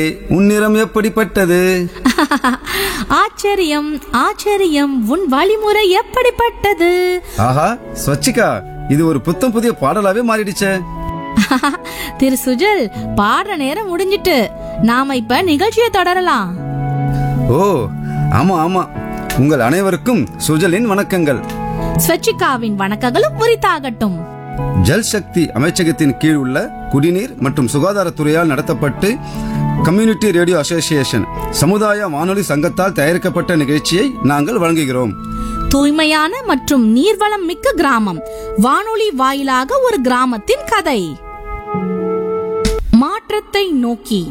உன் நிறம் எப்படிப்பட்டது ஆச்சரியம் ஆச்சரியம் உன் வழிமுறை எப்படிப்பட்டது ஆஹா ஸ்வச்சிகா இது ஒரு புத்தம் புதிய பாடலாவே மாறிடுச்சே திரு சுஜல் பாடுற நேரம் முடிஞ்சிட்டு நாம இப்ப நிகழ்ச்சியை தொடரலாம் ஓ ஆமா ஆமா உங்கள் அனைவருக்கும் சுஜலின் வணக்கங்கள் ஸ்வச்சிகாவின் வணக்கங்களும் உரித்தாகட்டும் ஜல் சக்தி அமைச்சகத்தின் கீழ் உள்ள குடிநீர் மற்றும் சுகாதாரத்துறையால் நடத்தப்பட்டு கம்யூனிட்டி ரேடியோ அசோசியேஷன் சமுதாய வானொலி சங்கத்தால் தயாரிக்கப்பட்ட நிகழ்ச்சியை நாங்கள் வழங்குகிறோம் தூய்மையான மற்றும் நீர்வளம் மிக்க கிராமம் வானொலி வாயிலாக ஒரு கிராமத்தின் கதை மாற்றத்தை நோக்கி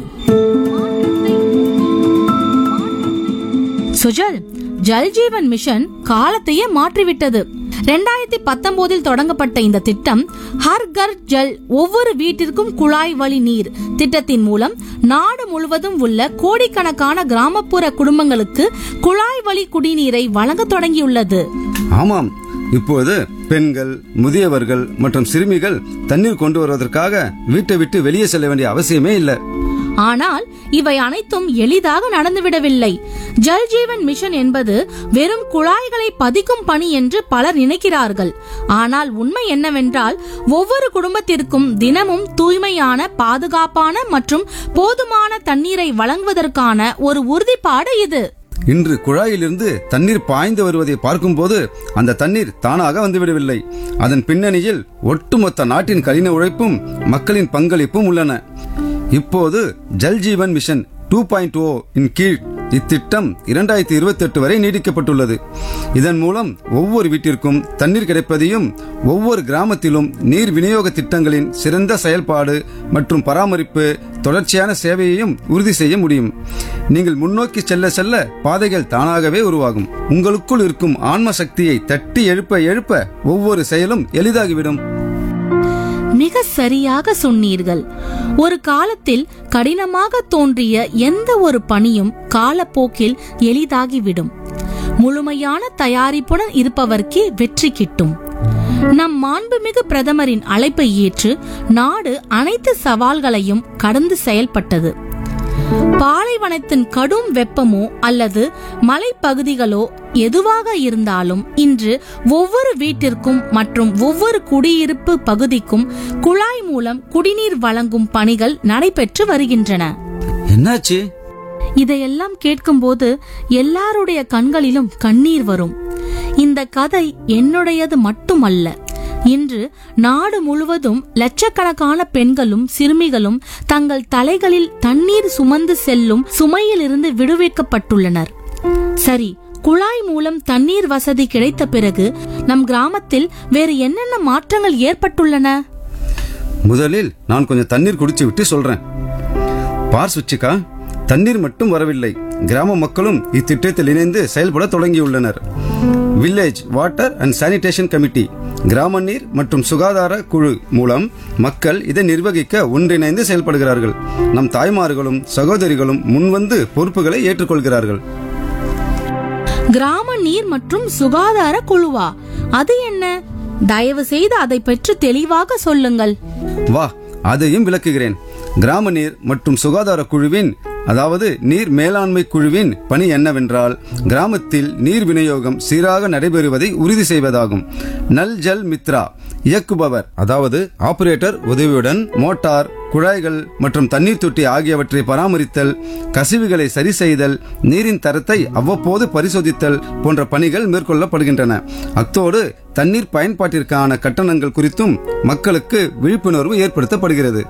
சுஜல் ஜல் ஜீவன் மிஷன் காலத்தையே மாற்றிவிட்டது ரெண்டாயிரத்தி பத்தொன்பதில் தொடங்கப்பட்ட இந்த திட்டம் ஹர் கர் ஜல் ஒவ்வொரு வீட்டிற்கும் குழாய் வழி நீர் திட்டத்தின் மூலம் நாடு முழுவதும் உள்ள கோடிக்கணக்கான கிராமப்புற குடும்பங்களுக்கு குழாய் வழி குடிநீரை வழங்க தொடங்கியுள்ளது ஆமாம் இப்போது பெண்கள் முதியவர்கள் மற்றும் சிறுமிகள் தண்ணீர் கொண்டு வருவதற்காக வீட்டை விட்டு வெளியே செல்ல வேண்டிய அவசியமே இல்லை ஆனால் இவை அனைத்தும் எளிதாக நடந்துவிடவில்லை ஜல் ஜீவன் மிஷன் என்பது வெறும் குழாய்களை பதிக்கும் பணி என்று பலர் நினைக்கிறார்கள் ஆனால் உண்மை என்னவென்றால் ஒவ்வொரு குடும்பத்திற்கும் தினமும் தூய்மையான பாதுகாப்பான மற்றும் போதுமான தண்ணீரை வழங்குவதற்கான ஒரு உறுதிப்பாடு இது இன்று குழாயிலிருந்து தண்ணீர் பாய்ந்து வருவதை பார்க்கும்போது அந்த தண்ணீர் தானாக வந்துவிடவில்லை அதன் பின்னணியில் ஒட்டுமொத்த நாட்டின் கடின உழைப்பும் மக்களின் பங்களிப்பும் உள்ளன இப்போது Jal Jeevan mission two point O இன் கீழ் இத்திட்டம் இரண்டாயிரத்தி இருபத்தி எட்டு வரை நீடிக்கப்பட்டுள்ளது இதன் மூலம் ஒவ்வொரு வீட்டிற்கும் தண்ணீர் கிடைப்பதையும் ஒவ்வொரு கிராமத்திலும் நீர் விநியோக திட்டங்களின் சிறந்த செயல்பாடு மற்றும் பராமரிப்பு தொடர்ச்சியான சேவையையும் உறுதி செய்ய முடியும் நீங்கள் முன்னோக்கி செல்ல செல்ல பாதைகள் தானாகவே உருவாகும் உங்களுக்குள் இருக்கும் ஆன்ம சக்தியை தட்டி எழுப்ப எழுப்ப ஒவ்வொரு செயலும் எளிதாகிவிடும் மிக சரியாக சொன்னீர்கள் ஒரு காலத்தில் கடினமாக தோன்றிய எந்த ஒரு பணியும் காலப்போக்கில் எளிதாகிவிடும் முழுமையான தயாரிப்புடன் இருப்பவர்க்கே வெற்றி கிட்டும் நம் மாண்புமிகு பிரதமரின் அழைப்பை ஏற்று நாடு அனைத்து சவால்களையும் கடந்து செயல்பட்டது பாலைவனத்தின் கடும் வெப்பமோ அல்லது மலைப்பகுதிகளோ எதுவாக இருந்தாலும் இன்று ஒவ்வொரு வீட்டிற்கும் மற்றும் ஒவ்வொரு குடியிருப்பு பகுதிக்கும் குழாய் மூலம் குடிநீர் வழங்கும் பணிகள் நடைபெற்று வருகின்றன என்னாச்சு இதையெல்லாம் கேட்கும்போது எல்லாருடைய கண்களிலும் கண்ணீர் வரும் இந்த கதை என்னுடையது மட்டுமல்ல இன்று நாடு முழுவதும் லட்சக்கணக்கான பெண்களும் சிறுமிகளும் தங்கள் தலைகளில் தண்ணீர் சுமந்து செல்லும் சுமையிலிருந்து விடுவிக்கப்பட்டுள்ளனர் சரி குழாய் மூலம் தண்ணீர் வசதி கிடைத்த பிறகு நம் கிராமத்தில் வேறு என்னென்ன மாற்றங்கள் ஏற்பட்டுள்ளன முதலில் நான் கொஞ்சம் தண்ணீர் குடிச்சு விட்டு சொல்றேன் பார் சுச்சிகா தண்ணீர் மட்டும் வரவில்லை கிராம மக்களும் இத்திட்டத்தில் இணைந்து செயல்பட தொடங்கியுள்ளனர் village water and sanitation committee கிராம நீர் மற்றும் சுகாதார குழு மூலம் மக்கள் இதை நிர்வகிக்க ஒன்றிணைந்து செயல்படுகிறார்கள் நம் தாய்மார்களும் சகோதரிகளும் முன்வந்து பொறுப்புகளை ஏற்றுக்கொள்கிறார்கள் கிராம நீர் மற்றும் சுகாதார குழுவா அது என்ன தயவு செய்து அதை பற்றி தெளிவாக சொல்லுங்கள் வா அதையும் விளக்குகிறேன் கிராம நீர் மற்றும் சுகாதார குழுவின் அதாவது நீர் மேலாண்மை குழுவின் பணி என்னவென்றால் கிராமத்தில் நீர் விநியோகம் சீராக நடைபெறுவதை உறுதி செய்வதாகும் நல் ஜல் மித்ரா இயக்குபவர் அதாவது ஆபரேட்டர் உதவியுடன் மோட்டார் குழாய்கள் மற்றும் தண்ணீர் தொட்டி ஆகியவற்றை பராமரித்தல் கசிவுகளை சரி செய்தல் நீரின் தரத்தை அவ்வப்போது பரிசோதித்தல் போன்ற பணிகள் மேற்கொள்ளப்படுகின்றன அத்தோடு தண்ணீர் பயன்பாட்டிற்கான கட்டணங்கள் குறித்தும் மக்களுக்கு விழிப்புணர்வு ஏற்படுத்தப்படுகிறது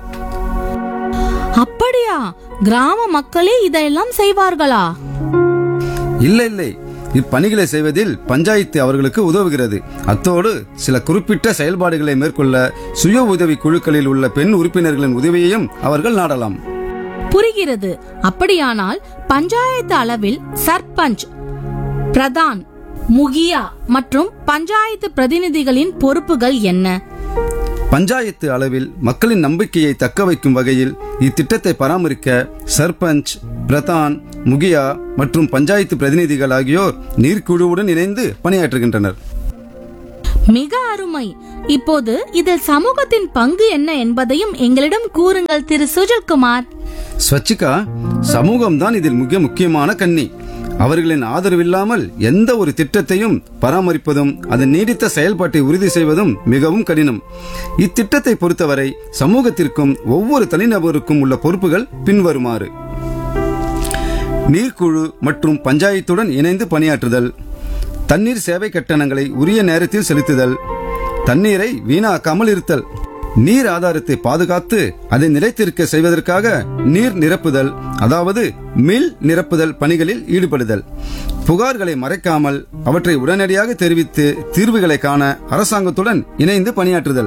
அப்படியா கிராம மக்களே இதையெல்லாம் செய்வார்களா இல்லை இல்லை இப்பணிகளை செய்வதில் பஞ்சாயத்து அவர்களுக்கு உதவுகிறது அத்தோடு சில குறிப்பிட்ட செயல்பாடுகளை மேற்கொள்ள சுய உதவி குழுக்களில் உள்ள பெண் உறுப்பினர்களின் உதவியையும் அவர்கள் நாடலாம் புரிகிறது அப்படியானால் பஞ்சாயத்து அளவில் சர்பஞ்ச் பிரதான் முகியா மற்றும் பஞ்சாயத்து பிரதிநிதிகளின் பொறுப்புகள் என்ன பஞ்சாயத்து அளவில் மக்களின் நம்பிக்கையை தக்க வைக்கும் வகையில் இத்திட்டத்தை பராமரிக்க சர்பஞ்ச் பிரதான் முகியா மற்றும் பஞ்சாயத்து பிரதிநிதிகள் ஆகியோர் நீர்க்குழுவுடன் இணைந்து பணியாற்றுகின்றனர் மிக அருமை இப்போது இதில் சமூகத்தின் பங்கு என்ன என்பதையும் எங்களிடம் கூறுங்கள் திரு சுஜில்குமார் ஸ்வச்சிகா சமூகம்தான் இதில் மிக முக்கியமான கன்னி அவர்களின் ஆதரவில்லாமல் எந்த ஒரு திட்டத்தையும் பராமரிப்பதும் அதன் நீடித்த செயல்பாட்டை உறுதி செய்வதும் மிகவும் கடினம் இத்திட்டத்தை பொறுத்தவரை சமூகத்திற்கும் ஒவ்வொரு தனிநபருக்கும் உள்ள பொறுப்புகள் பின்வருமாறு நீர்க்குழு மற்றும் பஞ்சாயத்துடன் இணைந்து பணியாற்றுதல் தண்ணீர் சேவை கட்டணங்களை உரிய நேரத்தில் செலுத்துதல் தண்ணீரை வீணாக்காமல் இருத்தல் நீர் ஆதாரத்தை பாதுகாத்து அதை நிலைத்திருக்க செய்வதற்காக நீர் நிரப்புதல் அதாவது மில் நிரப்புதல் பணிகளில் ஈடுபடுதல் புகார்களை மறைக்காமல் அவற்றை உடனடியாக தெரிவித்து தீர்வுகளை காண அரசாங்கத்துடன் இணைந்து பணியாற்றுதல்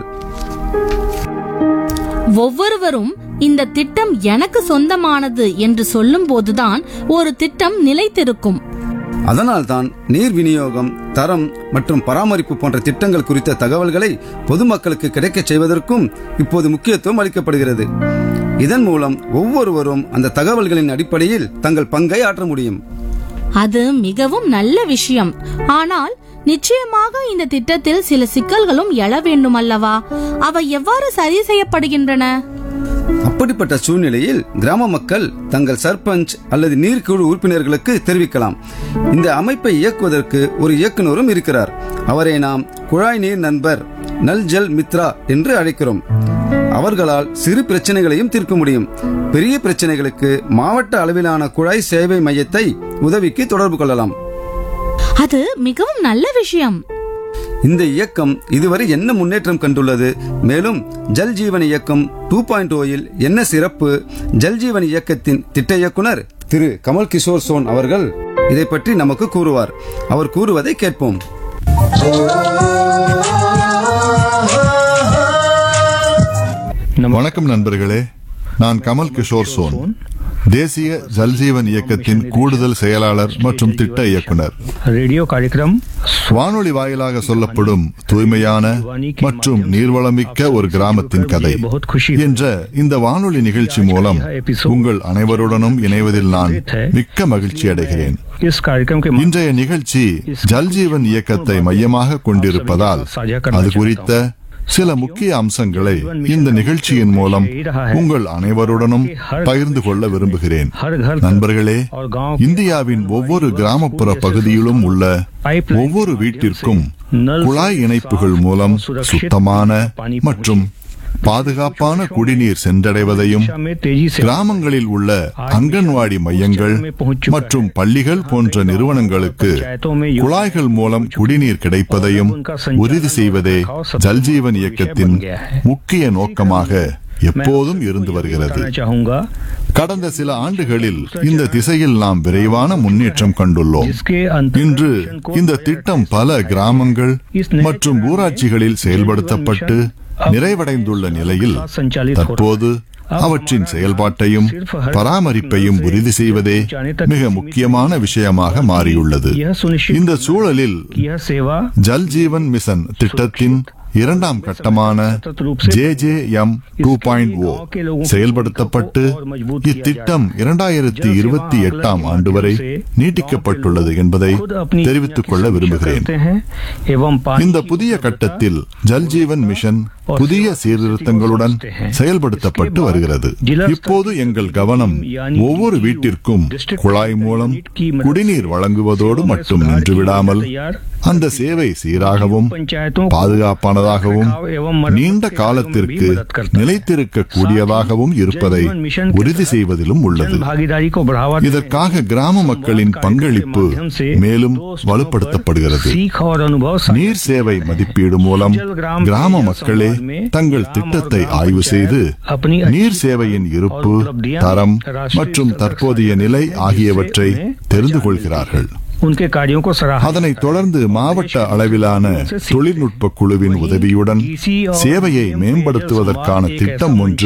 ஒவ்வொருவரும் இந்த திட்டம் எனக்கு சொந்தமானது என்று சொல்லும் போதுதான் ஒரு திட்டம் நிலைத்திருக்கும் அதனால்தான் நீர் விநியோகம் தரம் மற்றும் பராமரிப்பு போன்ற திட்டங்கள் குறித்த தகவல்களை பொதுமக்களுக்கு கிடைக்கச் செய்வதற்கும் இப்போது முக்கியத்துவம் அளிக்கப்படுகிறது இதன் மூலம் ஒவ்வொருவரும் அந்த தகவல்களின் அடிப்படையில் தங்கள் பங்கை ஆற்ற முடியும் அது மிகவும் நல்ல விஷயம் ஆனால் நிச்சயமாக இந்த திட்டத்தில் சில சிக்கல்களும் எழ வேண்டும் அல்லவா அவை எவ்வாறு சரி செய்யப்படுகின்றன அப்படிப்பட்ட சூழ்நிலையில் கிராம மக்கள் தங்கள் சர்பஞ்ச் அல்லது நீர்க்குழு உறுப்பினர்களுக்கு தெரிவிக்கலாம் இந்த அமைப்பை இயக்குவதற்கு ஒரு இயக்குனரும் இருக்கிறார் அவரை நாம் குழாய் நீர் நண்பர் நல் ஜல் மித்ரா என்று அழைக்கிறோம் அவர்களால் சிறு பிரச்சனைகளையும் தீர்க்க முடியும் பெரிய பிரச்சனைகளுக்கு மாவட்ட அளவிலான குழாய் சேவை மையத்தை உதவிக்கு தொடர்பு கொள்ளலாம் அது மிகவும் நல்ல விஷயம் இந்த இயக்கம் இதுவரை என்ன முன்னேற்றம் கண்டுள்ளது மேலும் ஜல் ஜீவன் இயக்கம் டூ பாயிண்ட் ஓயில் என்ன சிறப்பு ஜல் ஜீவன் இயக்கத்தின் திட்ட இயக்குனர் திரு கமல் கிஷோர் சோன் அவர்கள் இதை பற்றி நமக்கு கூறுவார் அவர் கூறுவதை கேட்போம் வணக்கம் நண்பர்களே நான் கமல் கிஷோர் சோன் தேசிய ஜல்ஜீவன் இயக்கத்தின் கூடுதல் செயலாளர் மற்றும் திட்ட இயக்குனர் रेडियो कार्यक्रम வானொலி வாயிலாக சொல்லப்படும் தூய்மையான மற்றும் நீர்வளமிக்க ஒரு கிராமத்தின் கதை என்ற இந்த வானொலி நிகழ்ச்சி மூலம் உங்கள் அனைவருடனும் இணைவதில் நான் மிக்க மகிழ்ச்சி அடைகிறேன் इस कार्यक्रम के இன்றைய நிகழ்ச்சி ஜல்ஜீவன் இயக்கத்தை மையமாக கொண்டிருப்பதால் அது குறித்த சில முக்கிய அம்சங்களை இந்த நிகழ்ச்சியின் மூலம் உங்கள் அனைவருடனும் பகிர்ந்து கொள்ள விரும்புகிறேன் हर घर நண்பர்களே और गांव இந்தியாவின் ஒவ்வொரு கிராமப்புற பகுதியிலும் உள்ள ஒவ்வொரு வீட்டிற்கும் குழாய் இணைப்புகள் மூலம் சுத்தமான மற்றும் பாதுகாப்பான குடிநீர் சென்றடைவதையும் में तेजी से கிராமங்களில் உள்ள அங்கன்வாடி மையங்கள் மற்றும் பள்ளிகள் போன்ற நிறுவனங்களுக்கு குழாய்கள் மூலம் குடிநீர் கிடைப்பதையும் உறுதி செய்வதே ஜல்ஜீவன் இயக்கத்தின் முக்கிய நோக்கமாக எப்போதும் இருந்து வருகிறது करना चाहूंगा கடந்த சில ஆண்டுகளில் இந்த திசையில் நாம் விரைவான முன்னேற்றம் கண்டுள்ளோம் इसके अंत இன்று இந்த திட்டம் பல கிராமங்கள் மற்றும் ஊராட்சிகளில் செயல்படுத்தப்பட்டு நிறைவடைந்துள்ள நிலையில் தற்போது அவற்றின் செயல்பாட்டையும் பராமரிப்பையும் உறுதி செய்வதே மிக முக்கியமான விஷயமாக மாறியுள்ளது यह सुनिश्चित இந்த சூழலில் यह सेवा ஜல் ஜீவன் மிஷன் திட்டத்தின் இரண்டாம் கட்டமான J J M two point O செயல்படுத்தப்பட்டு இத்திட்டம் இரண்டாயிரத்தி இருபத்தி எட்டாம் ஆண்டு வரை நீட்டிக்கப்பட்டுள்ளது என்பதை खुद अपनी தெரிவித்துக் கொள்ள விரும்புகிறேன் करते हैं एवं पानी இந்த புதிய கட்டத்தில் ஜல் ஜீவன் மிஷன் புதிய சீர்திருத்தங்களுடன் செயல்படுத்தப்பட்டு வருகிறது இப்போது எங்கள் கவனம் ஒவ்வொரு வீட்டிற்கும் குழாய் மூலம் குடிநீர் வழங்குவதோடு மட்டும் நின்றுவிடாமல் அந்த சேவை சீராகவும் पंचायतों को பாதுகாப்பானதாகவும் நீண்ட காலத்திற்கு நிலைத்திருக்க கூடியதாகவும் இருப்பதை உறுதி செய்வதிலும் உள்ளது भागीदारी को बढ़ावा देने இதற்காக கிராம மக்களின் பங்களிப்பு மேலும் வலுப்படுத்தப்படுகிறது सीख और अनुभव साझा நீர் சேவை மதிப்பீடு மூலம் கிராம மக்களே தங்கள் திட்டத்தை ஆய்வு செய்து अपनी நீர் சேவையின் இருப்பு தரம் மற்றும் தற்போதைய நிலை ஆகியவற்றை தெரிந்து கொள்கிறார்கள் उनके कार्यों को सराहा அதனைத் தொடர்ந்து மாவட்ட அளவிலான தொழில்நுட்ப குழுவின் உதவியுடன் சேவையை மேம்படுத்துவதற்கான திட்டம் ஒன்று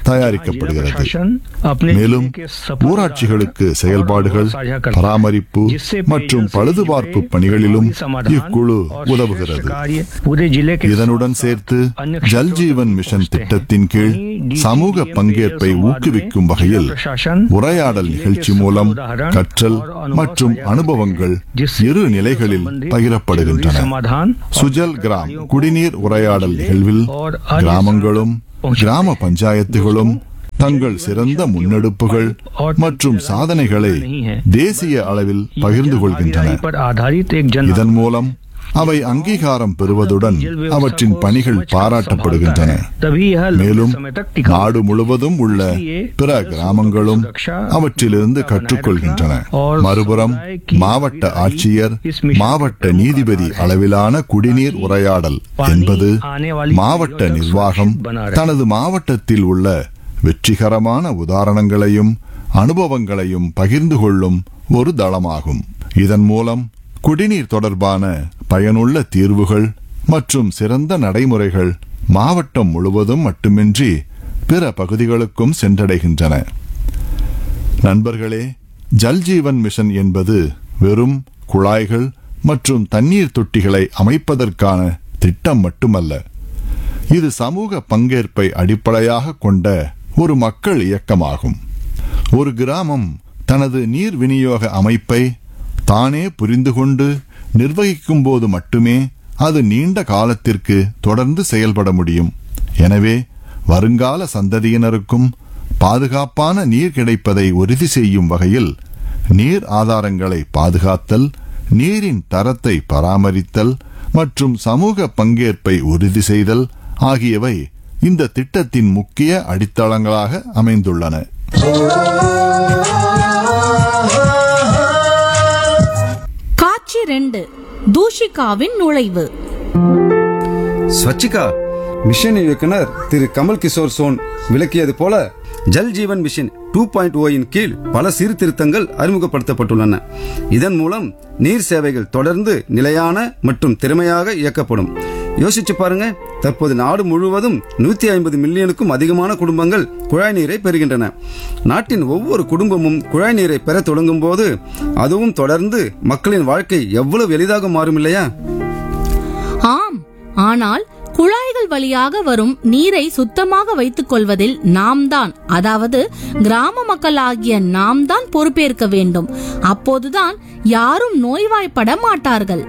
தயாரிக்கப்படுகிறது प्रशासन अपने மேலும் जिले के सफल ஊராட்சிகளுக்கு ग्राहक செயல்பாடுகள் और साझा करता है, பராமரிப்பு जिससे மற்றும் पेयजल से பழுதுபார்ப்பு जुड़े பணிகளிலும் प्रभावी समाधान இக்குழு और உதவுகிறது श्रेष्ठ कार्य पूरे जिले के இதனுடன் சேர்த்து अन्य ஜல் क्षेत्रों ஜீவன் तक மிஷன் पहुंचते हैं। திட்டத்தின் கீழ் वहीं சமூக DCDM பங்கேற்பை संवाद में ஊக்குவிக்கும் जिला வகையில் प्रशासन உரையாடல் जिले के நிகழ்ச்சி सफल மூலம் उदाहरण கற்றல் और अनुभव மற்றும் साझा करते அனுபவங்கள் हैं, जिससे இரு நிலைகளில் संबंधित பகிரப்படுகின்றன जरूरी समाधान और சுஜல் கிராம் குடிநீர் உரையாடல் நிகழ்வில் और अन्य கிராமங்களும் पहुंचाते கிராம பஞ்சாயத்துகளும் தங்கள் சிறந்த முன்னெடுப்புகள் மற்றும் சாதனைகளை தேசிய அளவில் பகிர்ந்து கொள்கின்றன भागीदारी पर आधारित एक जन இதன் மூலம் அவை அங்கீகாரம் பெறுவதுடன் அவற்றின் பணிகள் பாராட்டப்படுகின்றன तभी यह लंबे மேலும் समय तक टिका நாடு முழுவதும் உள்ள பிற கிராமங்களும் அவற்றிலிருந்து கற்றுக்கொள்கின்றன மறுபுறம் மாவட்ட ஆட்சியர் மாவட்ட நீதிபதி அளவிலான குடிநீர் உரையாடல் என்பது மாவட்ட நிர்வாகம் தனது மாவட்டத்தில் உள்ள வெற்றிகரமான உதாரணங்களையும் அனுபவங்களையும் பகிர்ந்து கொள்ளும் ஒரு தளமாகும் இதன் மூலம் குடிநீர் தொடர்பான பயனுள்ள தீர்வுகள் மற்றும் சிறந்த நடைமுறைகள் மாவட்டம் முழுவதும் மட்டுமின்றி பிற பகுதிகளுக்கும் சென்றடைகின்றன நண்பர்களே ஜல் ஜீவன் மிஷன் என்பது வெறும் குழாய்கள் மற்றும் தண்ணீர் தொட்டிகளை அமைப்பதற்கான திட்டம் மட்டுமல்ல இது சமூக பங்கேற்பை அடிப்படையாக கொண்ட ஒரு மக்கள் இயக்கமாகும் ஒரு கிராமம் தனது நீர் விநியோக அமைப்பை தானே புரிந்து கொண்டு நிர்வகிக்கும் போது மட்டுமே அது நீண்ட காலத்திற்கு தொடர்ந்து செயல்பட முடியும் எனவே வருங்கால சந்ததியினருக்கும் பாதுகாப்பான நீர் கிடைப்பதை உறுதி செய்யும் வகையில் நீர் ஆதாரங்களை பாதுகாத்தல் நீரின் தரத்தை பராமரித்தல் மற்றும் சமூக பங்கேற்பை உறுதி செய்தல் ஆகியவை இந்த திட்டத்தின் முக்கிய அடித்தளங்களாக அமைந்துள்ளன காட்சி ரெண்டு தூஷிகாவின் நுழைவு ஸ்வச்சிகா மிஷன் இயக்குனர் திரு கமல் கிஷோர் சோன் விளக்கியது போல Jal Jeevan mission two point ஓயின் கீழ் பல சீர்திருத்தங்கள் அறிமுகப்படுத்தப்பட்டுள்ளன இதன் மூலம் நீர் சேவைகள் தொடர்ந்து நிலையான மற்றும் திறமையாக இயக்கப்படும் யோசிச்சு பாருங்க தற்போது நாடு முழுவதும் நூத்தி ஐம்பது மில்லியனுக்கும் அதிகமான குடும்பங்கள் குழாய் நீரை பெறுகின்றன நாட்டின் ஒவ்வொரு குடும்பமும் குழாய் நீரை பெற தொடங்கும் போது அதுவும் தொடர்ந்து மக்களின் வாழ்க்கை எவ்வளவு எளிதாக மாறும் இல்லையா ஆம் ஆனால் குழாய்கள் வழியாக வரும் நீரை சுத்தமாக வைத்துக் கொள்வதில் நாம் தான் அதாவது கிராம மக்கள் ஆகிய நாம் தான் பொறுப்பேற்க வேண்டும் அப்போதுதான் யாரும் நோய்வாய்ப்பட மாட்டார்கள்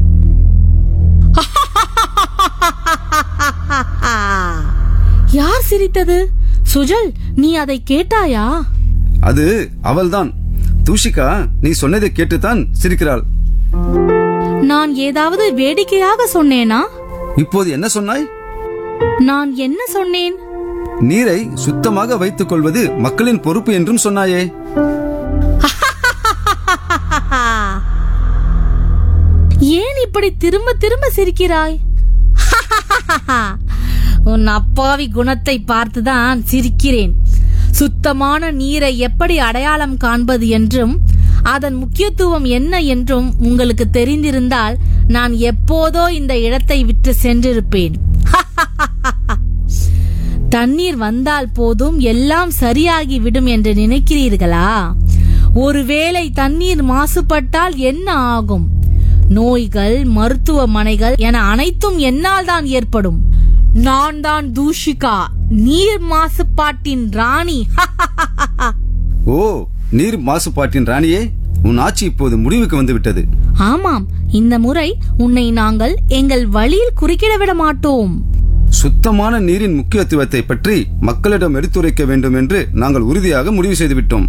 யார் சிரித்தது சுஜல் நீ அதை கேட்டாயா அது அவள்தான் தூஷிகா நீ சொன்னதை கேட்டுத்தான் சிரிக்கிறாள் நான் ஏதாவது வேடிக்கையாக சொன்னேனா இப்போது என்ன சொன்னாய் நான் என்ன சொன்னேன் நீரை சுத்தமாக வைத்துக் கொள்வது மக்களின் பொறுப்பு என்றும் சொன்னாயே ஏன் இப்படி திரும்ப திரும்ப சிரிக்கிறாய் உன் அப்பாவி குணத்தை பார்த்துதான் சிரிக்கிறேன் சுத்தமான நீரை எப்படி அடையாளம் காண்பது என்றும் அதன் முக்கியத்துவம் என்ன என்றும் உங்களுக்கு தெரிந்திருந்தால் நான் எப்போதோ இந்த இடத்தை விட்டு சென்றிருப்பேன் தண்ணீர் வந்தால் போதும் எல்லாம் சரியாகி விடும் என்று நினைக்கிறீர்களா ஒருவேளை தண்ணீர் மாசுபட்டால் என்ன ஆகும் நோய்கள் மருத்துவமனைகள் என அனைத்தும் என்னால் தான் ஏற்படும் நான் தான் தூஷிகா நீர் மாசுபாட்டின் ராணி ஓ நீர் மாசுபாட்டின் ராணியே உன் ஆட்சி இப்போது முடிவுக்கு வந்துவிட்டது ஆமாம் இந்த முறை உன்னை நாங்கள் எங்கள் வழியில் குறுக்கிட விட மாட்டோம் சுத்தமான நீரின் முக்கியத்துவத்தை பற்றி மக்களிடம் எடுத்துரைக்க வேண்டும் என்று நாங்கள் உறுதியாக முடிவு செய்துவிட்டோம்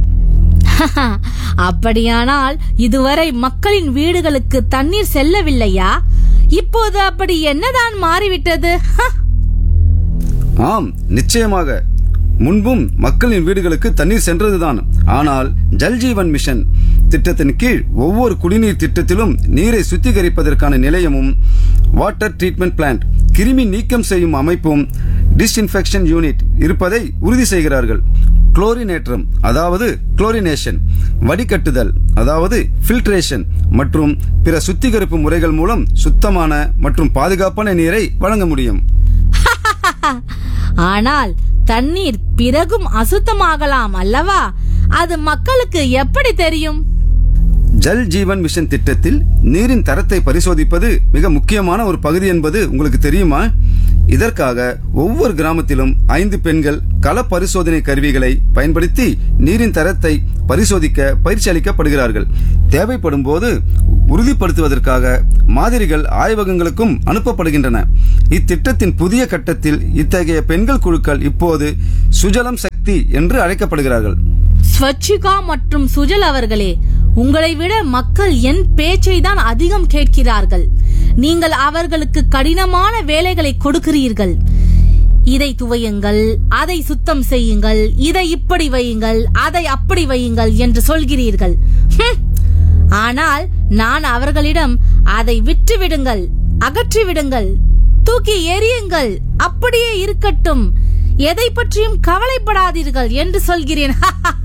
அப்படியானால் இதுவரை மக்களின் வீடுகளுக்கு தண்ணீர் செல்லவில்லையா இப்போது அப்படி என்னதான் மாறிவிட்டது ஹ! ஆம் நிச்சயமாக முன்பும் மக்களின் வீடுகளுக்கு தண்ணீர் சென்றதுதான் ஆனால் ஜல் ஜீவன் மிஷன் திட்டத்தின் கீழ் ஒவ்வொரு குடிநீர் திட்டத்திலும் நீரை சுத்திகரிப்பதற்கான நிலையமும் வாட்டர் ட்ரீட்மெண்ட் பிளான்ட் கிருமி நீக்கம் செய்யும் அமைப்பும் டிஸ்இன்ஃபெக்ஷன் யூனிட் இருப்பதை உறுதி செய்கிறார்கள் குளோரினேற்றம் அதாவது குளோரினேஷன் வடிகட்டுதல் அதாவது ஃபில்ட்ரேஷன் மற்றும் பிற சுத்திகரிப்பு முறைகள் மூலம் சுத்தமான மற்றும் பாதுகாப்பான நீரை வழங்க முடியும் ஆனால் தண்ணீர் பிறகும் அசுத்தமாகலாம் அல்லவா அது மக்களுக்கு எப்படி தெரியும் ஜல் ஜீவன் மிஷன் திட்டத்தில் நீரின் தரத்தை பரிசோதிப்பது மிக முக்கியமான ஒரு பகுதி என்பது உங்களுக்கு தெரியுமா இதற்காக ஒவ்வொரு கிராமத்திலும் ஐந்து பெண்கள் கள பரிசோதனை கருவிகளை பயன்படுத்தி நீரின் தரத்தை பரிசோதிக்க பயிற்சி அளிக்கப்படுகிறார்கள் தேவைப்படும் போது உறுதிப்படுத்துவதற்காக மாதிரிகள் ஆய்வகங்களுக்கும் அனுப்பப்படுகின்றன இத்திட்டத்தின் புதிய கட்டத்தில் இத்தகைய பெண்கள் குழுக்கள் இப்போது சுஜலம் சக்தி என்று அழைக்கப்படுகிறார்கள் ஸ்வச்சிகா மற்றும் சுஜல் அவர்களே உங்களை விட மக்கள் என் பேச்சை தான் அதிகம் கேட்கிறார்கள் நீங்கள் அவர்களுக்கு கடினமான வேலைகளை கொடுக்கிறீர்கள் இதை துவையுங்கள் அதை சுத்தம் செய்யுங்கள் இதை இப்படி வையுங்கள் அதை அப்படி வையுங்கள் என்று சொல்கிறீர்கள் ஹம். ஆனால் நான் அவர்களிடம் அதை விட்டு விடுங்கள் அகற்றி விடுங்கள் தூக்கி எறியுங்கள் அப்படியே இருக்கட்டும் எதை பற்றியும் கவலைப்படாதீர்கள் என்று சொல்கிறேன்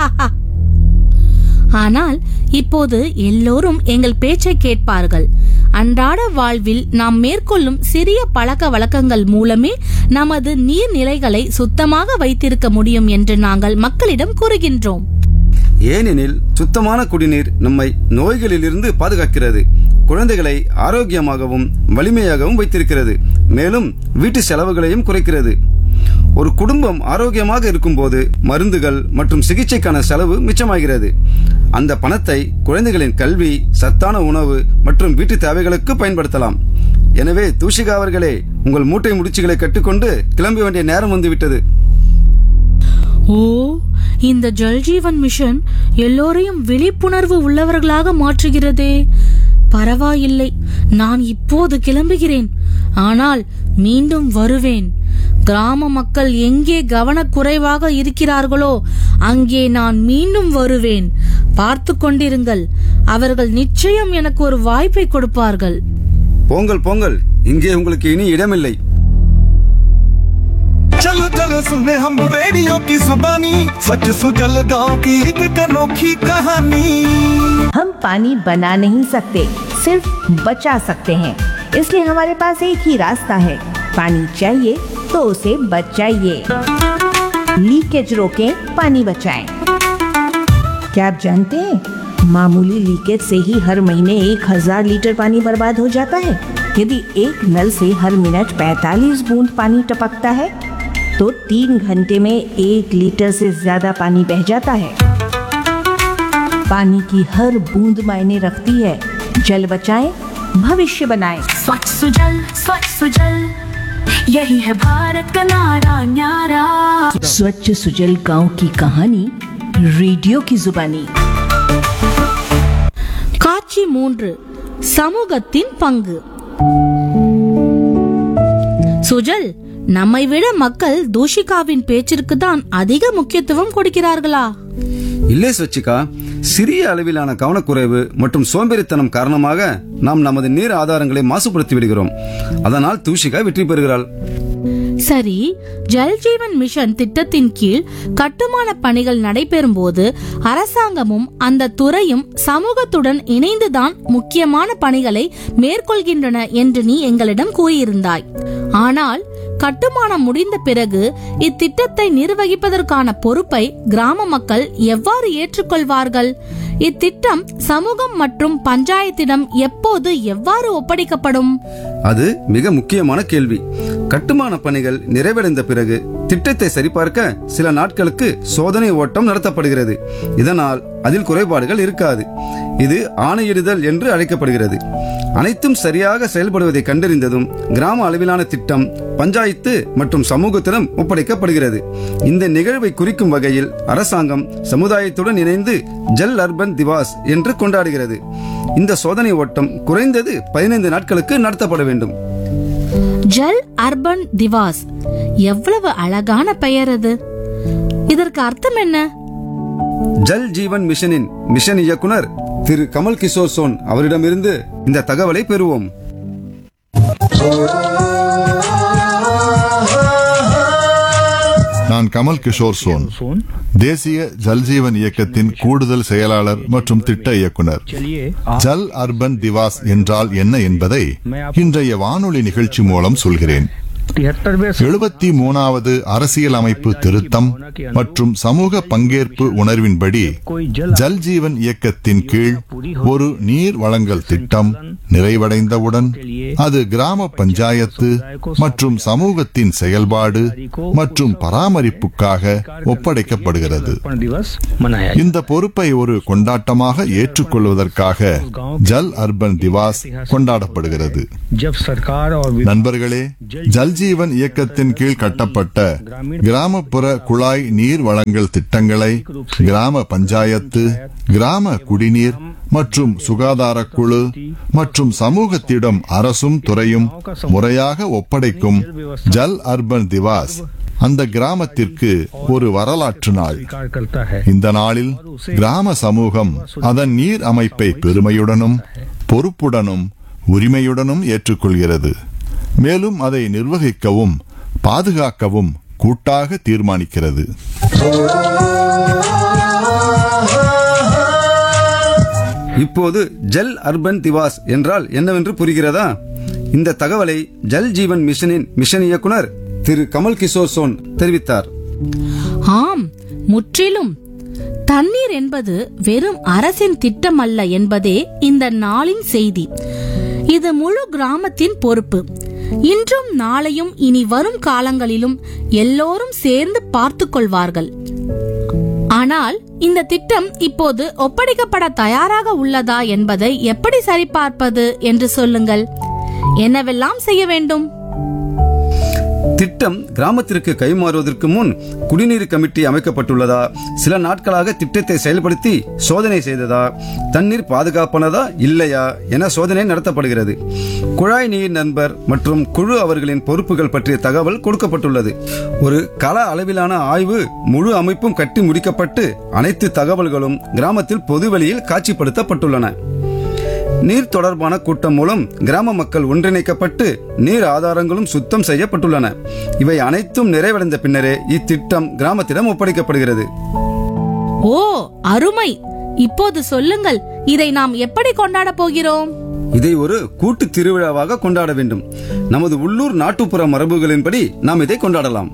ஆனால் இப்போது எல்லோரும் எங்கள் பேச்சை கேட்பார்கள் அன்றாட வாழ்வில் நாம் மேற்கொள்ளும் சிறிய பழக்க வழக்கங்கள் மூலமே நமது நீர்நிலைகளை சுத்தமாக வைத்திருக்க முடியும் என்று நாங்கள் மக்களிடம் கூறுகின்றோம் ஏனெனில் சுத்தமான குடிநீர் நம்மை நோய்களிலிருந்து பாதுகாக்கிறது குழந்தைகளை ஆரோக்கியமாகவும் வலிமையாகவும் வைத்திருக்கிறது மேலும் வீட்டு செலவுகளையும் குறைக்கிறது ஒரு குடும்பம் ஆரோக்கியமாக இருக்கும்போது மருந்துகள் மற்றும் சிகிச்சைக்கான செலவு மிச்சமாகிறது அந்த பணத்தை குழந்தைகளின் கல்வி சத்தான உணவு மற்றும் வீட்டு தேவைகளுக்கு பயன்படுத்தலாம் எனவே தூஷிகா அவர்களே உங்கள் மூட்டை முடிச்சுகளை கட்டுக்கொண்டு கிளம்ப வேண்டிய நேரம் வந்துவிட்டது ஓ இந்த ஜல்ஜீவன் மிஷன் எல்லோரையும் விழிப்புணர்வு உள்ளவர்களாக மாற்றுகிறதே பரவாயில்லை நான் இப்போது கிளம்புகிறேன் ஆனால் மீண்டும் வருவேன் கிராம மக்கள் எங்கே கவனக்குறைவாக இருக்கிறார்களோ அங்கே நான் மீண்டும் வருவேன் பார்த்து கொண்டிருங்கள் அவர்கள் நிச்சயம் எனக்கு ஒரு வாய்ப்பை கொடுப்பார்கள் போங்கள் போங்கள் இங்கே உங்களுக்கு இனி இடமில்லை चलो चलो सुने हम रेडियो की जुबानी सच सुजल गांव की एक अनोखी कहानी हम पानी बना नहीं सकते सिर्फ बचा सकते हैं इसलिए हमारे पास एक ही रास्ता है पानी चाहिए तो उसे बचाइए लीकेज रोकें पानी बचाएं क्या आप जानते हैं मामूली लीकेज से ही हर महीने एक हजार लीटर पानी बर्बाद हो जाता है यदि एक नल से हर मिनट 45 बूंद पानी टपकता है तो तीन घंटे में एक लीटर से ज्यादा पानी बह जाता है पानी की हर बूंद मायने रखती है जल बचाएं भविष्य बनाएं स्वच्छ सुजल स्वच्छ सुजल यही है भारत का नारा न्यारा स्वच्छ सुजल गांव की कहानी रेडियो की जुबानी காட்சி மூன்று சமூகத்தின் பங்கு சுஜல் நம்மை விட மக்கள் தூஷிகாவின் பேச்சிற்கு தான் அதிக முக்கியத்துவம் கொடுக்கிறார்களா இல்லை ஸ்வச்சிகா சிறிய அளவிலான கவனக்குறைவு மற்றும் சோம்பேறித்தனம் காரணமாக நாம் நமது நீர் ஆதாரங்களை மாசுபடுத்தி விடுகிறோம் அதனால் தூஷிகா வெற்றி பெறுகிறாள் சரி ஜல் ஜீவன் மிஷன் திட்டத்தின் கீழ் கட்டுமான பணிகள் நடைபெறும் போது அரசாங்கமும் அந்த துறையும் சமூகத்துடன் இணைந்துதான் முக்கியமான பணிகளை மேற்கொள்கின்றன என்று நீ எங்களிடம் கூறியிருந்தாய் ஆனால் கட்டுமானம் முடிந்த பிறகு இத்திட்டத்தை நிர்வகிப்பதற்கான பொறுப்பை கிராம மக்கள் எவ்வாறு ஏற்றுக்கொள்வார்கள் இத்திட்டம் சமூகம் மற்றும் பஞ்சாயத்திடம் எப்போது எவ்வாறு ஒப்படைக்கப்படும் அது மிக முக்கியமான கேள்வி கட்டுமான பணிகள் நிறைவடைந்த பிறகு திட்டத்தை சரிபார்க்க சில நாட்களுக்கு சோதனை ஓட்டம் நடத்தப்படுகிறது இதனால் அதில் குறைபாடுகள் இருக்காது இது ஆணையிடுதல் என்று அழைக்கப்படுகிறது அனைத்தும் சரியாக செயல்படுவதை கண்டறிந்ததும் கிராம அளவிலான திட்டம் பஞ்சாயத்து மற்றும் சமூகத்திடம் ஒப்படைக்கப்படுகிறது இந்த நிகழ்வை குறிக்கும் வகையில் அரசாங்கம் சமுதாயத்துடன் இணைந்து ஜல் அர்பன் திவாஸ் என்று கொண்டாடுகிறது இந்த சோதனை ஓட்டம் குறைந்தது பதினைந்து நாட்களுக்கு நடத்தப்பட வேண்டும் ஜல் அர்பன் திவாஸ் எவ்வளவு அழகான பெயர் அது இதற்கு அர்த்தம் என்ன ஜல் ஜீவன் மிஷனின் மிஷன் இயக்குனர் திரு கமல் கிஷோர் சோன் அவரிடமிருந்து இந்த தகவலை பெறுவோம் நான் கமல் கிஷோர் சோன் सोन தேசிய ஜல்ஜீவன் இயக்கத்தின் கூடுதல் செயலாளர் மற்றும் திட்ட இயக்குனர் चलिए ஜல் அர்பன் திவாஸ் என்றால் என்ன என்பதை இன்றைய வானொலி நிகழ்ச்சி மூலம் சொல்கிறேன் तिहत्तरवे எழுபத்தி மூணாவது அரசியலமைப்பு திருத்தம் மற்றும் சமூக பங்கேற்பு உணர்வின்படி ஜல் ஜீவன் இயக்கத்தின் கீழ் ஒரு நீர் வழங்கல் திட்டம் நிறைவடைந்தவுடன் அது கிராம பஞ்சாயத்து மற்றும் சமூகத்தின் செயல்பாடு மற்றும் பராமரிப்புக்காக ஒப்படைக்கப்படுகிறது दिवस मनाया இந்த பொறுப்பை ஒரு கொண்டாட்டமாக ஏற்றுக்கொள்வதற்காக ஜல் அர்பன் திவாஸ் கொண்டாடப்படுகிறது जब सरकार और நண்பர்களே ஜல்ஜீவன் இயக்கத்தின் கீழ் கட்டப்பட்ட கிராமப்புற குழாய் நீர் வழங்கல் திட்டங்களை கிராம பஞ்சாயத்து கிராம குடிநீர் மற்றும் சுகாதார குழு மற்றும் சமூகத்திடம் அரசும் துறையும் முறையாக ஒப்படைக்கும் ஜல் அர்பன் திவாஸ் அந்த கிராமத்திற்கு ஒரு வரலாற்று நாள் स्वीकार करता है இந்த நாளில் கிராம சமூகம் அதன் நீர் அமைப்பை பெருமையுடனும் பொறுப்புடனும் உரிமையுடனும் ஏற்றுக்கொள்கிறது மேலும் அதை நிர்வகிக்கவும் பாதுகாக்கவும் கூட்டாக தீர்மானிக்கிறது இப்போது ஜல் அர்பன் திவாஸ் என்றால் என்னவென்று புரிகிறதா இந்த தகவலை ஜல் ஜீவன் மிஷனின் மிஷன் இயக்குனர் திரு கமல் கிஷோர் சோன் தெரிவித்தார் ஆம் முற்றிலும் தண்ணீர் என்பது வெறும் அரசின் திட்டம் அல்ல என்பதே இந்த நாளின் செய்தி இது முழு கிராமத்தின் பொறுப்பு இன்றும் நாளையும் இனி வரும் காலங்களிலும் எல்லோரும் சேர்ந்து பார்த்துக் கொள்வார்கள் ஆனால் இந்த திட்டம் இப்போது ஒப்படைக்கப்பட தயாராக உள்ளதா என்பதை எப்படி சரிபார்ப்பது என்று சொல்லுங்கள் என்னவெல்லாம் செய்ய வேண்டும் திட்டம் கிராமத்திற்கு கைமாறுவதற்கு முன் குடிநீர் கமிட்டி அமைக்கப்பட்டுள்ளதா சில நாட்களாக திட்டத்தை செயல்படுத்தி சோதனை செய்ததா தண்ணீர் பாதுகாப்பானதா இல்லையா என சோதனை நடத்தப்படுகிறது குழாய் நீர் நண்பர் மற்றும் குழு அவர்களின் பொறுப்புகள் பற்றிய தகவல் கொடுக்கப்பட்டுள்ளது ஒரு கள அளவிலான ஆய்வு முழு அமைப்பும் கட்டி முடிக்கப்பட்டு அனைத்து தகவல்களும் கிராமத்தில் பொதுவெளியில் காட்சிப்படுத்தப்பட்டுள்ளன நீர் தொடர்பான கூட்டம் மூலம் கிராம மக்கள் ஒன்றிணைக்கப்பட்டு நீர் ஆதாரங்களும் சுத்தம் செய்யப்பட்டுள்ளன இவை அனைத்தும் நிறைவடைந்த பின்னரே இத்திட்டம் கிராமத்திடம் ஒப்படைக்கப்படுகிறது ஓ அருமை இப்போது சொல்லுங்கள் இதை நாம் எப்படி கொண்டாட போகிறோம் இதை ஒரு கூட்டு திருவிழாவாக கொண்டாட வேண்டும் நமது உள்ளூர் நாட்டுப்புற மரபுகளின்படி நாம் இதை கொண்டாடலாம்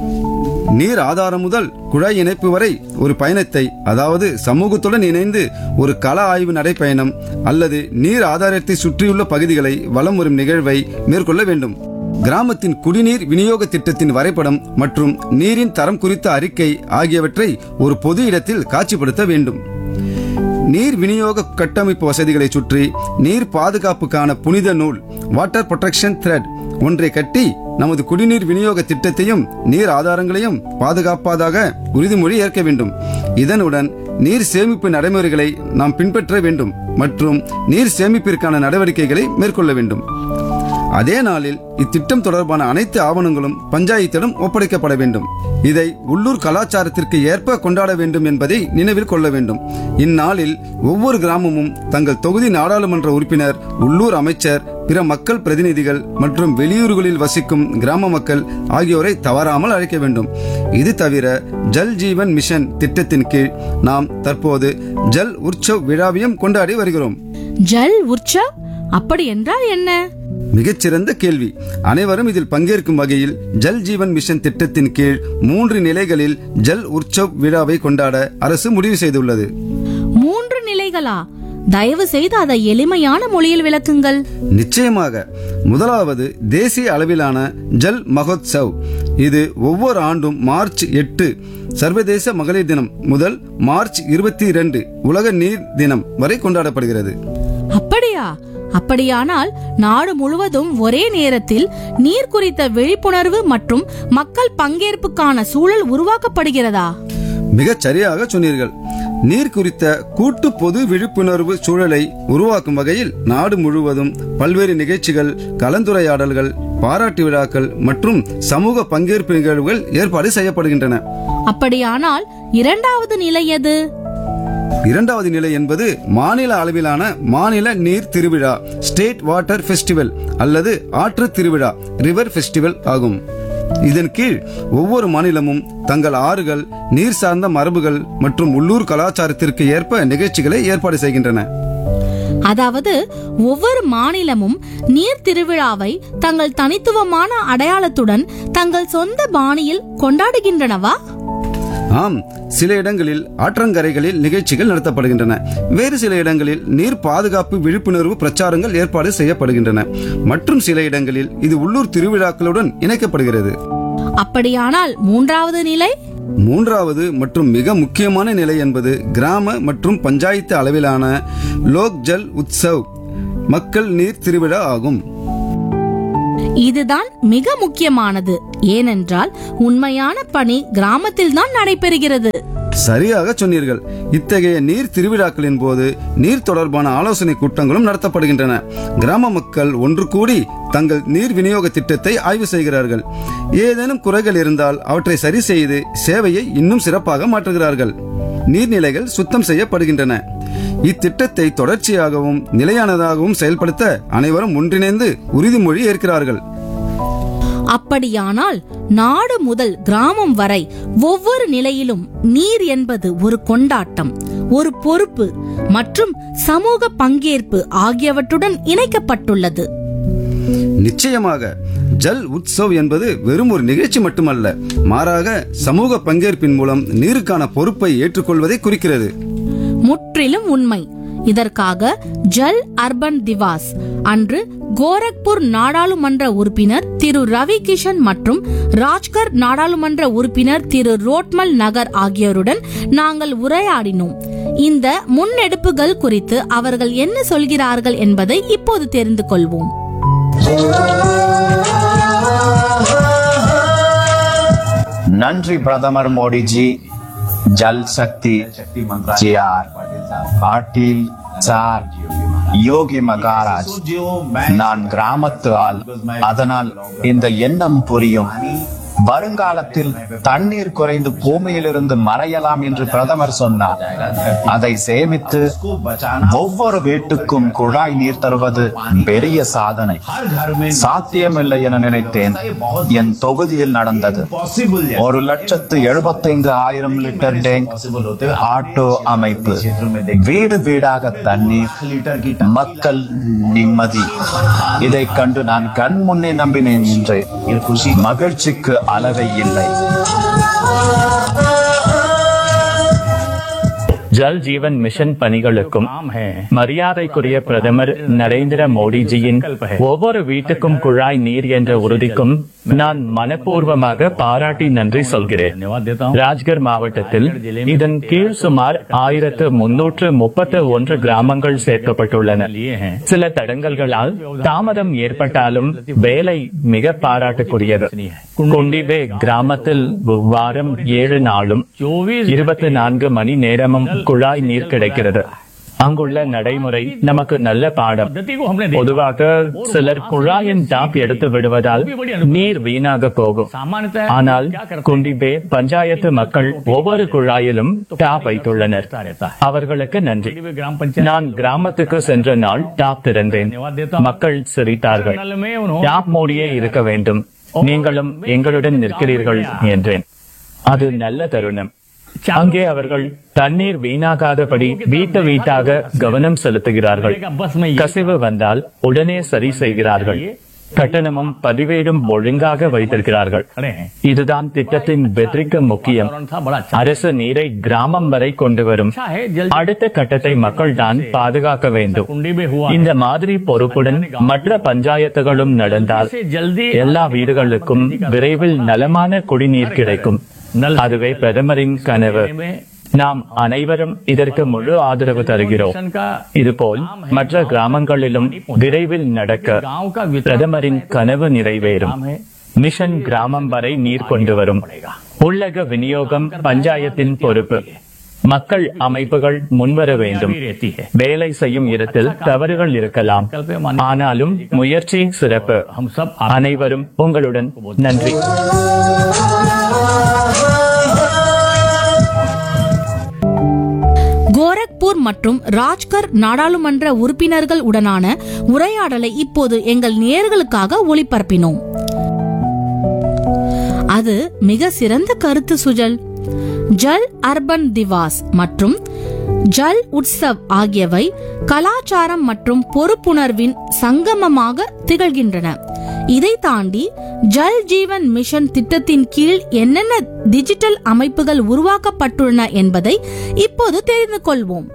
நீர் ஆதாரம் முதல் குழாய் இணைப்பு வரை ஒரு பயணத்தை அதாவது சமூகத்துடன் இணைந்து ஒரு கள ஆய்வு நடைப்பயணம் அல்லது நீர் ஆதாரத்தை சுற்றியுள்ள பகுதிகளை வலம் வரும் நிகழ்வை மேற்கொள்ள வேண்டும் கிராமத்தின் குடிநீர் விநியோக திட்டத்தின் வரைபடம் மற்றும் நீரின் தரம் குறித்த அறிக்கை ஆகியவற்றை ஒரு பொது இடத்தில் காட்சிப்படுத்த வேண்டும் நீர் விநியோக கட்டமைப்பு வசதிகளை சுற்றி நீர் பாதுகாப்புக்கான புனித நூல் வாட்டர் ப்ரொடெக்ஷன் த்ரெட் ஒன்றை கட்டி நமது குடிநீர் விநியோக திட்டத்தையும் நீர் ஆதாரங்களையும் பாதுகாப்பதாக உறுதிமொழி ஏற்க வேண்டும் இதனுடன் நீர் சேமிப்பு நடைமுறைகளை நாம் பின்பற்ற வேண்டும் மற்றும் நீர் சேமிப்பிற்கான நடவடிக்கைகளை மேற்கொள்ள வேண்டும் அதே நாளில் இத்திட்டம் தொடர்பான அனைத்து ஆவணங்களும் பஞ்சாயத்திடம் ஒப்படைக்கப்பட வேண்டும் இதை உள்ளூர் கலாச்சாரத்திற்கு ஏற்ப கொண்டாட வேண்டும் என்பதை நினைவில் கொள்ள வேண்டும் இந்நாளில் ஒவ்வொரு கிராமமும் தங்கள் தொகுதி நாடாளுமன்ற உறுப்பினர் உள்ளூர் அமைச்சர் பிற மக்கள் பிரதிநிதிகள் மற்றும் வெளியூர்களில் வசிக்கும் கிராம மக்கள் ஆகியோரை தவறாமல் அழைக்க வேண்டும் இது தவிர ஜல் ஜீவன் மிஷன் திட்டத்தின் கீழ் நாம் தற்போது ஜல் உற்சவ் விழாவையும் கொண்டாடி வருகிறோம் ஜல் உற்சவ் அப்படி என்றால் என்ன மிகச்சிறந்த கேள்வி அனைவரும் இதில் பங்கேற்கும் வகையில் ஜல் ஜீவன் மிஷன் திட்டத்தின் கீழ் மூன்று நிலைகளில் ஜல் உற்சவ் விழாவை கொண்டாட அரசு முடிவு செய்துள்ளது மூன்று நிலைகளா தயவு செய்து அதை எளிமையான மொழியில் விளக்குங்கள் நிச்சயமாக முதலாவது தேசிய அளவிலான ஜல் மகோத்சவ் இது ஒவ்வொரு ஆண்டும் மார்ச் எட்டு சர்வதேச மகளிர் தினம் முதல் மார்ச் இருபத்தி இரண்டு உலக நீர் தினம் வரை கொண்டாடப்படுகிறது அப்படியா அப்படியானால் நாடு முழுவதும் ஒரே நேரத்தில் நீர் குறித்த விழிப்புணர்வு மற்றும் மக்கள் பங்கேற்புக்கான சூழல் உருவாக்கப்படுகிறதா மிகச் சரியாக சொன்னீர்கள் நீர் குறித்த கூட்டு பொது விழிப்புணர்வு சூழலை உருவாக்கும் வகையில் நாடு முழுவதும் பல்வேறு நிகழ்ச்சிகள் கலந்துரையாடல்கள் பாராட்டு விழாக்கள் மற்றும் சமூக பங்கேற்பு நிகழ்வுகள் ஏற்பாடு செய்யப்படுகின்றன அப்படியானால் இரண்டாவது நிலை எது இரண்டாவது நிலை என்பது மாநில அளவிலான மாநில நீர் திருவிழா ஸ்டேட் வாட்டர் ஃபெஸ்டிவல் அல்லது ஆற்று திருவிழா ரிவர் ஃபெஸ்டிவல் ஆகும் இதன் கீழ் ஒவ்வொரு மாநிலமும் தங்கள் ஆறுகள் நீர் சார்ந்த மரபுகள் மற்றும் உள்ளூர் கலாச்சாரத்திற்கு ஏற்ப நிகழ்ச்சிகளை ஏற்பாடு செய்கின்றன அதாவது ஒவ்வொரு மாநிலமும் நீர் திருவிழாவை தங்கள் தனித்துவமான அடையாளத்துடன் தங்கள் சொந்த பாணியில் கொண்டாடுகின்றனவா ஆம் சில இடங்களில் ஆற்றங்கரைகளில் நிகழ்ச்சிகள் நடத்தப்படுகின்றன வேறு சில இடங்களில் நீர் பாதுகாப்பு விழிப்புணர்வு பிரச்சாரங்கள் ஏற்பாடு செய்யப்படுகின்றன மற்றும் சில இடங்களில் இது உள்ளூர் திருவிழாக்களுடன் இணைக்கப்படுகிறது அப்படியானால் மூன்றாவது நிலை மூன்றாவது மற்றும் மிக முக்கியமான நிலை என்பது கிராம மற்றும் பஞ்சாயத்து அளவிலான லோக் ஜல் உத்சவ் மக்கள் நீர் திருவிழா ஆகும் இதுதான் மிக முக்கியமானது ஏனென்றால் உண்மையான பணி கிராமத்தில்தான் நடைபெறுகிறது சரியாக சொன்னீர்கள் இத்தகைய நீர் திருவிழாக்களின் போது நீர் தொடர்பான ஆலோசனை கூட்டங்களும் நடத்தப்படுகின்றன கிராம மக்கள் ஒன்று கூடி தங்கள் நீர் விநியோக திட்டத்தை ஆய்வு செய்கிறார்கள் ஏதேனும் குறைகள் இருந்தால் அவற்றை சரி செய்து சேவையை இன்னும் சிறப்பாக மாற்றுகிறார்கள் நீர்நிலைகள் சுத்தம் செய்யப்படுகின்றன இத்திட்டத்தை தொடர்ச்சியாகவும் நிலையானதாகவும் செயல்படுத்த அனைவரும் ஒன்றிணைந்து உறுதிமொழி ஏற்கிறார்கள் அப்படியானால் நாடு முதல் கிராமம் வரை ஒவ்வொரு நிலையிலும் நீர் என்பது ஒரு கொண்டாட்டம் ஒரு பொறுப்பு மற்றும் சமூக பங்கேற்பு ஆகியவற்றுடன் இணைக்கப்பட்டுள்ளது நிச்சயமாக ஜல் உத்சவ் என்பது வெறும் ஒரு நிகழ்ச்சி மட்டுமல்ல மாறாக சமூக பங்கேற்பின் மூலம் நீருக்கான பொறுப்பை ஏற்றுக்கொள்வதை குறிக்கிறது முற்றிலும் உண்மை இதற்காக ஜல் அர்பன் திவாஸ் அன்று கோரக்பூர் நாடாளுமன்ற உறுப்பினர் திரு ரவி கிஷன் மற்றும் ராஜ்கர் நாடாளுமன்ற உறுப்பினர் திரு ரோட்மல் நகர் ஆகியோருடன் நாங்கள் உரையாடினோம் இந்த முன்னெடுப்புகள் குறித்து அவர்கள் என்ன சொல்கிறார்கள் என்பதை இப்போது தெரிந்து கொள்வோம் நன்றி பிரதமர் மோடிஜி ஜல் சக்தி ஜிஆர் பாட்டீல் சார் யோகி மகாராஜ் நான் கிராமத்து ஆள் அதனால் இந்த எண்ணம் புரியும் வருங்காலத்தில் தண்ணீர் குறைந்து பூமியிலிருந்து மறையலாம் என்று பிரதமர் சொன்னார் அதை சேமித்து ஒவ்வொரு வீட்டுக்கும் குழாய் நீர் தருவது பெரிய சாதனை சாத்தியமில்லை என நினைத்தேன் என் தொகுதியில் நடந்தது ஒரு லட்சத்து எழுபத்தைந்து ஆயிரம் லிட்டர் டேங்க் ஆட்டோ அமைப்பு வீடு வீடாக தண்ணீர் மக்கள் நிம்மதி இதை கண்டு நான் கண் முன்னே நம்பினேன் என்று மகிழ்ச்சிக்கு அளவை இல்லை ஜல் ஜீவன் மிஷன் பணிகளுக்கும் மரியாதைக்குரிய பிரதமர் நரேந்திர மோடிஜியின் ஒவ்வொரு வீட்டுக்கும் குழாய் நீர் என்ற உறுதிக்கும் நான் மனப்பூர்வமாக பாராட்டி நன்றி சொல்கிறேன் ராஜ்கர் மாவட்டத்தில் இதன் கீழ் சுமார் ஆயிரத்து முன்னூற்று முப்பத்து ஒன்று கிராமங்கள் சேர்க்கப்பட்டுள்ளன சில தடங்கல்களால் தாமதம் ஏற்பட்டாலும் வேலை மிக பாராட்டுக்குரியது குண்டிவே கிராமத்தில் வாரம் ஏழு நாளும் இருபத்தி நான்கு மணி நேரமும் குழாய் நீர் கிடைக்கிறது அங்குள்ள நடைமுறை நமக்கு நல்ல பாடம் பொதுவாக சிலர் குழாயின் டாப் எடுத்து விடுவதால் நீர் வீணாக போகும் ஆனால் குண்டிபே பஞ்சாயத்து மக்கள் ஒவ்வொரு குழாயிலும் டாப் வைத்துள்ளனர் அவர்களுக்கு நன்றி நான் கிராமத்துக்கு சென்ற நாள் டாப் திறந்தேன் மக்கள் சிரித்தார்கள் டாப் மூடியே இருக்க வேண்டும் நீங்களும் எங்களுடன் நிற்கிறீர்கள் என்றேன் அது நல்ல தருணம் அங்கே அவர்கள் தண்ணீர் வீணாகாதபடி வீட்டு வீட்டாக கவனம் செலுத்துகிறார்கள் கசிவு வந்தால் உடனே சரி செய்கிறார்கள் கட்டணமும் பதிவேடும் ஒழுங்காக வைத்திருக்கிறார்கள் இதுதான் திட்டத்தின் வெற்றிக்கு முக்கியம் அரசு நீரை கிராமம் வரை கொண்டு வரும் அடுத்த கட்டத்தை மக்கள் தான் பாதுகாக்க வேண்டும் இந்த மாதிரி பொறுப்புடன் மற்ற பஞ்சாயத்துகளும் நடந்தால் எல்லா வீடுகளுக்கும் விரைவில் நலமான குடிநீர் கிடைக்கும் அதுவே பிரதமரின் கனவு நாம் அனைவரும் இதற்கு முழு ஆதரவு தருகிறோம் இதுபோல் மற்ற கிராமங்களிலும் விரைவில் நடக்க பிரதமரின் கனவு நிறைவேறும் மிஷன் கிராமம் வரை நீர் கொண்டு வரும் உள்ளக விநியோகம் பஞ்சாயத்தின் பொறுப்பு மக்கள் அமைப்புகள் முன்வர வேண்டும் வேலை செய்யும் இடத்தில் தவறுகள் இருக்கலாம் ஆனாலும் முயற்சி சிறப்பு அனைவரும் உங்களுடன் நன்றி கோரக்பூர் மற்றும் ராஜ்கர் நாடாளுமன்ற உறுப்பினர்கள் உடனான உரையாடலை இப்போது எங்கள் நேயர்களுக்காக ஒளிபரப்பினோம் அது மிக சிறந்த கருத்து சுஜல் ஜல் அர்பன் திவாஸ் மற்றும் ஜல் உற்சவ் ஆகியவை கலாச்சாரம் மற்றும் பொறுப்புணர்வின் சங்கமமாக திகழ்கின்றன இதை தாண்டி ஜல் ஜீவன் மிஷன் திட்டத்தின் கீழ் என்னென்ன டிஜிட்டல் அமைப்புகள் உருவாக்கப்பட்டுள்ளன என்பதை இப்போது தெரிந்து கொள்வோம்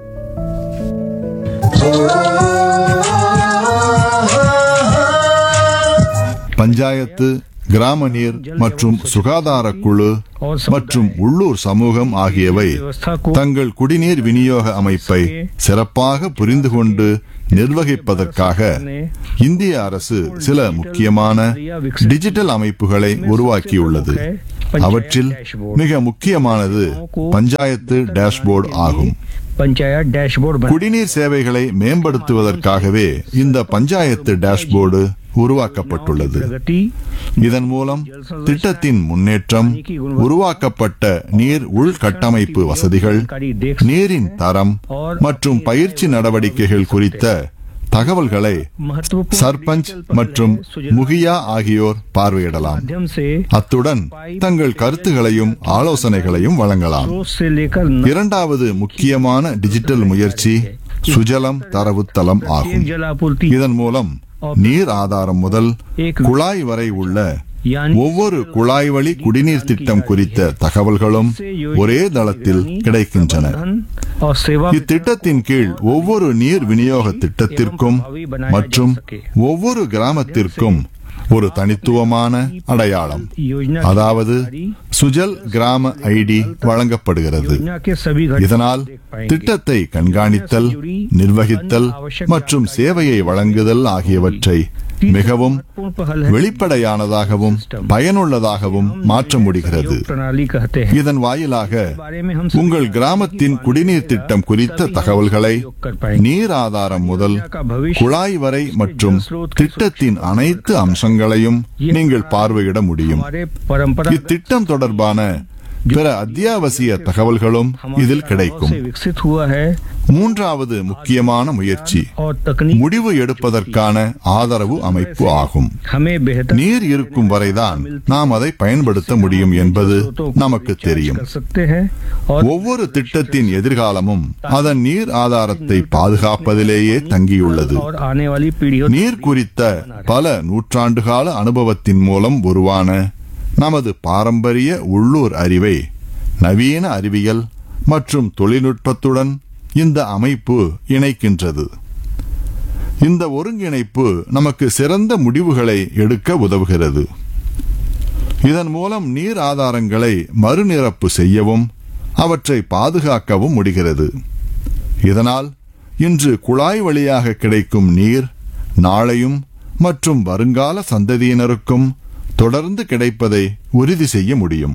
பஞ்சாயத்து கிராம நீர் மற்றும் சுகாதார குழு மற்றும் உள்ளூர் சமூகம் ஆகியவை தங்கள் குடிநீர் விநியோக அமைப்பை சிறப்பாக புரிந்து கொண்டு நிர்வகிப்பதற்காக இந்திய அரசு சில முக்கியமான டிஜிட்டல் அமைப்புகளை உருவாக்கியுள்ளது அவற்றில் மிக முக்கியமானது பஞ்சாயத்து டேஷ்போர்டு ஆகும் पंचायत डैशबोर्ड बना குடிநீர் சேவைகளை மேம்படுத்துவதற்காகவே இந்த பஞ்சாயத்து டேஷ்போர்டு உருவாக்கப்பட்டுள்ளது प्रगति இதன் மூலம் திட்டத்தின் முன்னேற்றம் உருவாக்கப்பட்ட நீர் உள்கட்டமைப்பு வசதிகள் நீரின் தரம் மற்றும் பயிற்சி நடவடிக்கைகள் குறித்த தகவல்களை महत्वपूर्ण சர்பஞ்ச் மற்றும் முகியா ஆகியோர் பார்வையிடலாம் माध्यम से அத்துடன் தங்கள் கருத்துகளையும் ஆலோசனைகளையும் வழங்கலாம் स्रोत से लेकर இரண்டாவது முக்கியமான டிஜிட்டல் முயற்சி சுஜலம் தரவுத்தளம் ஆகும் जलापूर्ति இதன் மூலம் நீர் ஆதாரம் முதல் குழாய் வரை உள்ள ஒவ்வொரு குழாய் வழி குடிநீர் திட்டம் குறித்த தகவல்களும் ஒரே தளத்தில் கிடைக்கின்றன और सेवा இத்திட்டத்தின் கீழ் ஒவ்வொரு நீர் விநியோக திட்டத்திற்கும் மற்றும் ஒவ்வொரு கிராமத்திற்கும் ஒரு தனித்துவமான அடையாளம் योजना அதாவது சுஜல் கிராம ஐடி வழங்கப்படுகிறது योजना के सभी घटक இதனால் திட்டத்தை கண்காணித்தல் நிர்வகித்தல் மற்றும் சேவையை வழங்குதல் ஆகியவற்றை மிகவும் வெளிப்படையானதாகவும் பயனுள்ளதாகவும் மாற்ற முடிகிறது प्रणाली कहते हैं இதன் வாயிலாக बारे में हम உங்கள் கிராமத்தின் குடிநீர் திட்டம் குறித்த தகவல்களை நீர் ஆதாரம் முதல் குழாய் வரை மற்றும் திட்டத்தின் அனைத்து அம்சங்களையும் நீங்கள் பார்வையிட முடியும் हमारे परंपरा இத்திட்டம் தொடர்பான பிற அத்தியாவசிய தகவல்களும் இதில் கிடைக்கும் से विकसित हुआ है மூன்றாவது முக்கியமான முயற்சி और तकनीक முடிவு எடுப்பதற்கான ஆதரவு அமைப்பு ஆகும் हमें बेहतर நீர் இருக்கும் வரைதான் நாம் அதை பயன்படுத்த முடியும் என்பது நமக்கு தெரியும் कर सकते हैं और ஒவ்வொரு திட்டத்தின் எதிர்காலமும் அதன் நீர் ஆதாரத்தை பாதுகாப்பதிலேயே தங்கியுள்ளது और आने वाली पीढ़ियों நீர் குறித்த பல நூற்றாண்டுகால அனுபவத்தின் மூலம் உருவான நமது பாரம்பரிய உள்ளூர் அறிவை நவீன அறிவியல் மற்றும் தொழில்நுட்பத்துடன் இந்த அமைப்பு இணைக்கின்றது இந்த ஒருங்கிணைப்பு நமக்கு சிறந்த முடிவுகளை எடுக்க உதவுகிறது இதன் மூலம் நீர் ஆதாரங்களை மறுநிரப்பு செய்யவும் அவற்றை பாதுகாக்கவும் முடிகிறது இதனால் இன்று குழாய் வழியாக கிடைக்கும் நீர் நாளையும் மற்றும் வருங்கால சந்ததியினருக்கும் தொடர்ந்து கிடைப்பதை உறுதி செய்ய முடியும்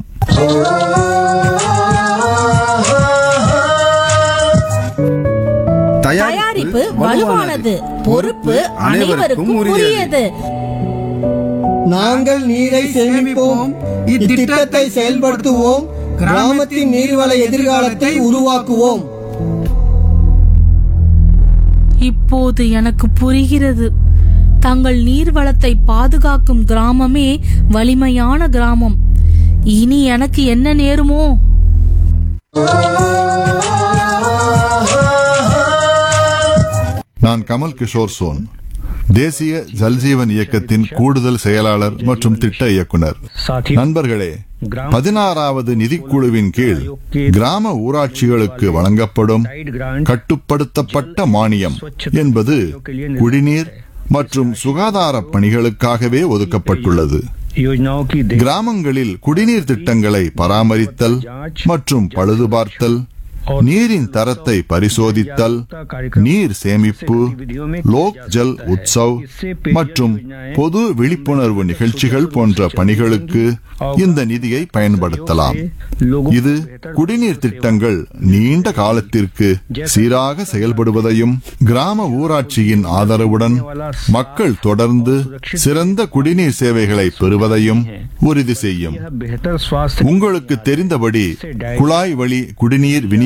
தயாரிப்பு வலுவானது பொறுப்பு அனைவருக்கும் உரியது நாங்கள் நீரை சேமிப்போம் இத்திட்டத்தை செயல்படுத்துவோம் கிராமத்தின் நீர்வள எதிர்காலத்தை உருவாக்குவோம் இப்போது எனக்கு புரிகிறது தங்கள் நீர்வளத்தை பாதுகாக்கும் கிராமமே வலிமையான கிராமம் இனி எனக்கு என்ன நேருமோ நான் கமல் கிஷோர் சோன் தேசிய ஜல்ஜீவன் இயக்கத்தின் கூடுதல் செயலாளர் மற்றும் திட்ட இயக்குனர் साथी நண்பர்களே பதினாறாவது நிதிக்குழுவின் கீழ் கிராம ஊராட்சிகளுக்கு வழங்கப்படும் கட்டுப்படுத்தப்பட்ட மானியம் என்பது குடிநீர் மற்றும் சுகாதார பணிகளுக்காகவே ஒதுக்கப்பட்டுள்ளது योजनाओं की देख கிராமங்களில் குடிநீர் திட்டங்களை பராமரித்தல் மற்றும் பழுதுபார்த்தல் நீரின் தரத்தை பரிசோதித்தல் நீர் சேமிப்பு லோக் ஜல் உற்சவ் மற்றும் பொது விழிப்புணர்வு நிகழ்ச்சிகள் போன்ற பணிகளுக்கு இந்த நிதியை பயன்படுத்தலாம் இது குடிநீர் திட்டங்கள் நீண்ட காலத்திற்கு சீராக செயல்படுவதையும் கிராம ஊராட்சியின் ஆதரவுடன் மக்கள் தொடர்ந்து சிறந்த குடிநீர் சேவைகளை பெறுவதையும் உறுதி செய்யும் बेहतर स्वास्थ्य உங்களுக்கு தெரிந்தபடி குழாய் வழி குடிநீர் விநியோக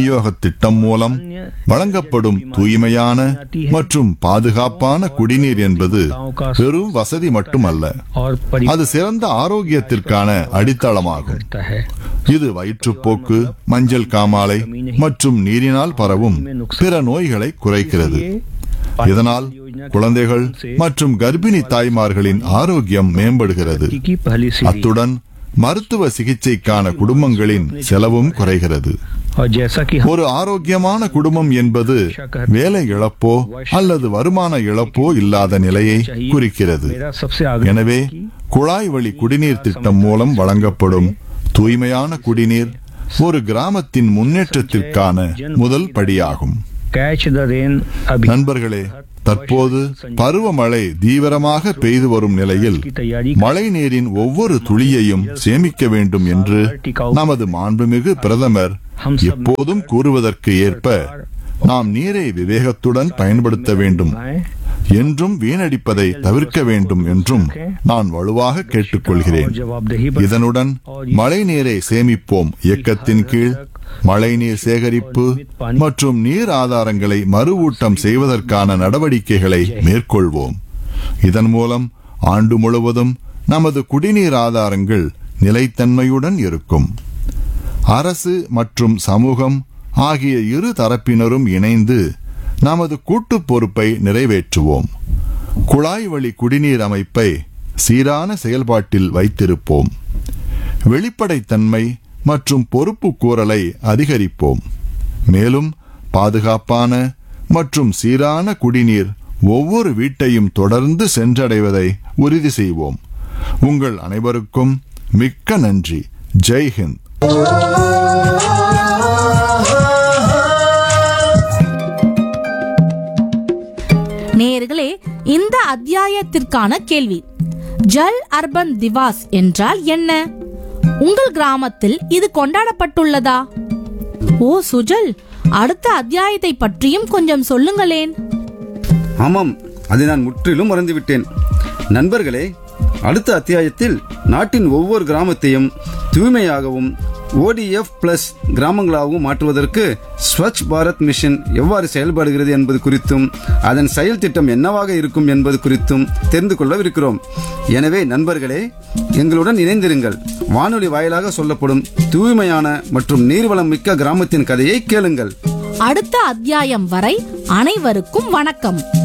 விநியோக திட்டம் மூலம் வழங்கப்படும் தூய்மையான மற்றும் பாதுகாப்பான குடிநீர் என்பது வெறும் வசதி மட்டுமல்ல और परि- அது சிறந்த ஆரோக்கியத்திற்கான அடித்தளமாகும் करता है இது வயிற்றுப்போக்கு மஞ்சள் காமாலை மற்றும் நீரினால் பரவும் பிற நோய்களை குறைக்கிறது இதனால் குழந்தைகள் மற்றும் கர்ப்பிணி தாய்மார்களின் ஆரோக்கியம் மேம்படுகிறது की पहली सीढ़ी அத்துடன் மருத்துவ சிகிச்சைக்கான குடும்பங்களின் செலவும் குறைகிறது और जैसा कि हम ஒரு ஆரோக்கியமான குடும்பம் என்பது வேலை இழப்போ அல்லது வருமான இழப்போ இல்லாத நிலையை குறிக்கிறது मेरा सबसे आगे எனவே குழாய் வழி குடிநீர் திட்டம் மூலம் வழங்கப்படும் தூய்மையான குடிநீர் ஒரு கிராமத்தின் முன்னேற்றத்திற்கான முதல் படியாகும் कैच द रेन अभी நண்பர்களே தற்போது பருவமழை தீவிரமாக பெய்து வரும் நிலையில் மழை நீரின் ஒவ்வொரு துளியையும் சேமிக்க வேண்டும் என்று நமது மாண்புமிகு பிரதமர் எப்போதும் கூறுவதற்கு ஏற்ப நாம் நீரை விவேகத்துடன் பயன்படுத்த வேண்டும் என்றும் வீணடிப்பதை தவிர்க்க வேண்டும் என்றும் நான் வலுவாக கேட்டுக்கொள்கிறேன் जवाबदेही இதனுடன் மழை நீரை சேமிப்போம் இயக்கத்தின் கீழ் மழைநீர் சேகரிப்பு மற்றும் நீர் ஆதாரங்களை மறுவூட்டம் செய்வதற்கான நடவடிக்கைகளை மேற்கொள்வோம் இதன் மூலம் ஆண்டு முழுவதும் நமது குடிநீர் ஆதாரங்கள் நிலைத்தன்மையுடன் இருக்கும் அரசு மற்றும் சமூகம் ஆகிய இரு தரப்பினரும் இணைந்து நமது கூட்டுப் பொறுப்பை நிறைவேற்றுவோம் குழாய் வழி குடிநீர் அமைப்பை சீரான செயல்பாட்டில் வைத்திருப்போம் வெளிப்படைத்தன்மை மற்றும் பொறுப்பு கூறலை அதிகரிப்போம் மேலும் பாதுகாப்பான மற்றும் சீரான குடிநீர் ஒவ்வொரு வீட்டையும் தொடர்ந்து சென்றடைவதை உறுதி செய்வோம் உங்கள் அனைவருக்கும் மிக்க நன்றி ஜெய் ஹிந்த் நேயர்களே இந்த அத்தியாயத்திற்கான கேள்வி ஜல் அர்பன் திவாஸ் என்றால் என்ன உங்கள் கிராமத்தில் இது கொண்டாடப்பட்டுள்ளதா ஓ சுஜல் அடுத்த அத்தியாயத்தை பற்றியும் கொஞ்சம் சொல்லுங்களேன் ஆமாம் அதை நான் முற்றிலும் மறந்துவிட்டேன் நண்பர்களே அடுத்த அத்தியாயத்தில் நாட்டின் ஒவ்வொரு கிராமத்தையும் தூய்மையாகவும் ஓடிஎஃப் பிளஸ் கிராமங்களாகவும் மாற்றுவதற்கு ஸ்வச் பாரத் மிஷன் எவ்வாறு செயல்படுகிறது என்பது குறித்தும் அதன் செயல் திட்டம் என்னவாக இருக்கும் என்பது குறித்தும் தெரிந்து கொள்ளவிருக்கிறோம் எனவே நண்பர்களே எங்களுடன் இணைந்திருங்கள் வானொலி வாயிலாக சொல்லப்படும் தூய்மையான மற்றும் நீர்வளம் மிக்க கிராமத்தின் கதையை கேளுங்கள் அடுத்த அத்தியாயம் வரை அனைவருக்கும் வணக்கம்